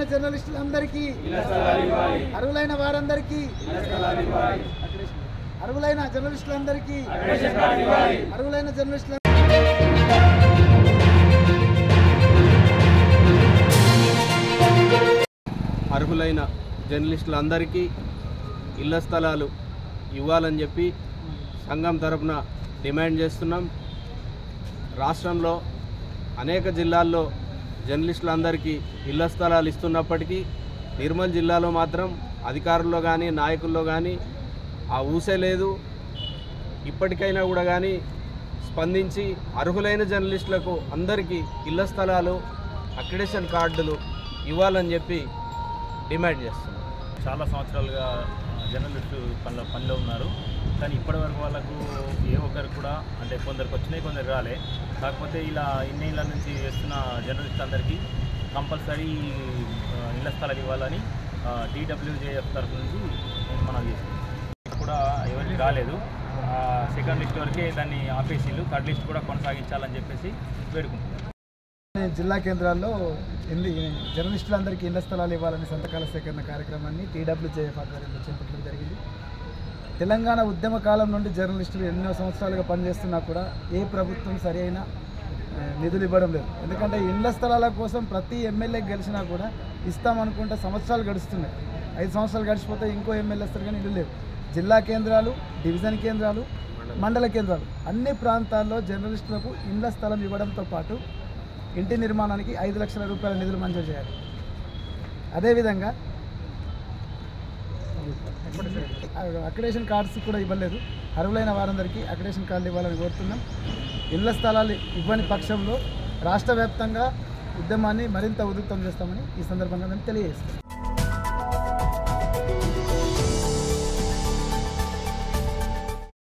జర్నలిస్టులందరికీ అర్హులైన వారందరికీ అర్హులైన జర్నలిస్టులందరికీ అర్హులైన జర్నలిస్టుల అర్హులైన జర్నలిస్టులందరికీ ఇళ్ల స్థలాలు ఇవ్వాలని చెప్పి సంఘం తరపున డిమాండ్ చేస్తున్నాం రాష్ట్రంలో అనేక జిల్లాల్లో జర్నలిస్టులందరికీ ఇళ్ల స్థలాలు ఇస్తున్నప్పటికీ నిర్మల్ జిల్లాలో మాత్రం అధికారుల్లో కానీ నాయకుల్లో కానీ ఆ ఊసే లేదు ఇప్పటికైనా కూడా కానీ స్పందించి అర్హులైన జర్నలిస్టులకు అందరికీ ఇళ్ల స్థలాలు అక్రిడేషన్ కార్డులు ఇవ్వాలని చెప్పి డిమాండ్ చేస్తున్నాం చాలా సంవత్సరాలుగా జర్నలిస్టు పనిలో పనిలో ఉన్నారు కానీ ఇప్పటివరకు వాళ్ళకు ఏ ఒక్కరికి కూడా అంటే కొందరికి వచ్చినాయి కొందరికి రాలే కాకపోతే ఇలా ఇన్నేళ్ళ నుంచి చేస్తున్న జర్నలిస్ట్ అందరికీ కంపల్సరీ ఆ, ఇళ్ల స్థలాలు ఇవ్వాలని టీడబ్ల్యూజేఎఫ్ తరఫు నుంచి నేను మనం చేస్తున్నాను కూడా ఎవరికి రాలేదు ఆ, సెకండ్ లిస్ట్ వరకే దాన్ని ఆపేసిళ్ళు థర్డ్ లిస్ట్ కూడా కొనసాగించాలని చెప్పేసి వేడుకుంటున్నాను జిల్లా కేంద్రాల్లో ఎన్ని జర్నలిస్టులందరికీ ఇళ్ల స్థలాలు ఇవ్వాలని సంతకాల సేకరణ కార్యక్రమాన్ని టీడబ్ల్యూజేఎఫ్ ఆధ్వర్యంలో చేపట్టడం జరిగింది తెలంగాణ ఉద్యమ కాలం నుండి జర్నలిస్టులు ఎన్నో సంవత్సరాలుగా పనిచేస్తున్నా కూడా ఏ ప్రభుత్వం సరి అయిన ఆ, నిధులు ఇవ్వడం లేదు ఎందుకంటే ఇళ్ల స్థలాల కోసం ప్రతి ఎమ్మెల్యే గెలిచినా కూడా ఇస్తామనుకుంటే సంవత్సరాలు గడుస్తున్నాయి ఐదు సంవత్సరాలు గడిచిపోతే ఇంకో ఎమ్మెల్యే వస్తారు కానీ ఇల్లు లేవు జిల్లా కేంద్రాలు డివిజన్ కేంద్రాలు మండల కేంద్రాలు అన్ని ప్రాంతాల్లో జర్నలిస్టులకు ఇళ్ల స్థలం ఇవ్వడంతో పాటు ఇంటి నిర్మాణానికి ఐదు లక్షల రూపాయల నిధులు మంజూరు చేయాలి అదేవిధంగా అక్రిడేషన్ కార్డ్స్ కూడా ఇవ్వలేదు అర్హులైన వారందరికీ అక్రిడేషన్ కార్డులు ఇవ్వాలని కోరుతున్నాం ఇళ్ల స్థలాలు ఇవ్వని పక్షంలో రాష్ట్ర వ్యాప్తంగా ఉద్యమాన్ని మరింత ఉధృతం చేస్తామని ఈ సందర్భంగా మేము తెలియజేస్తాం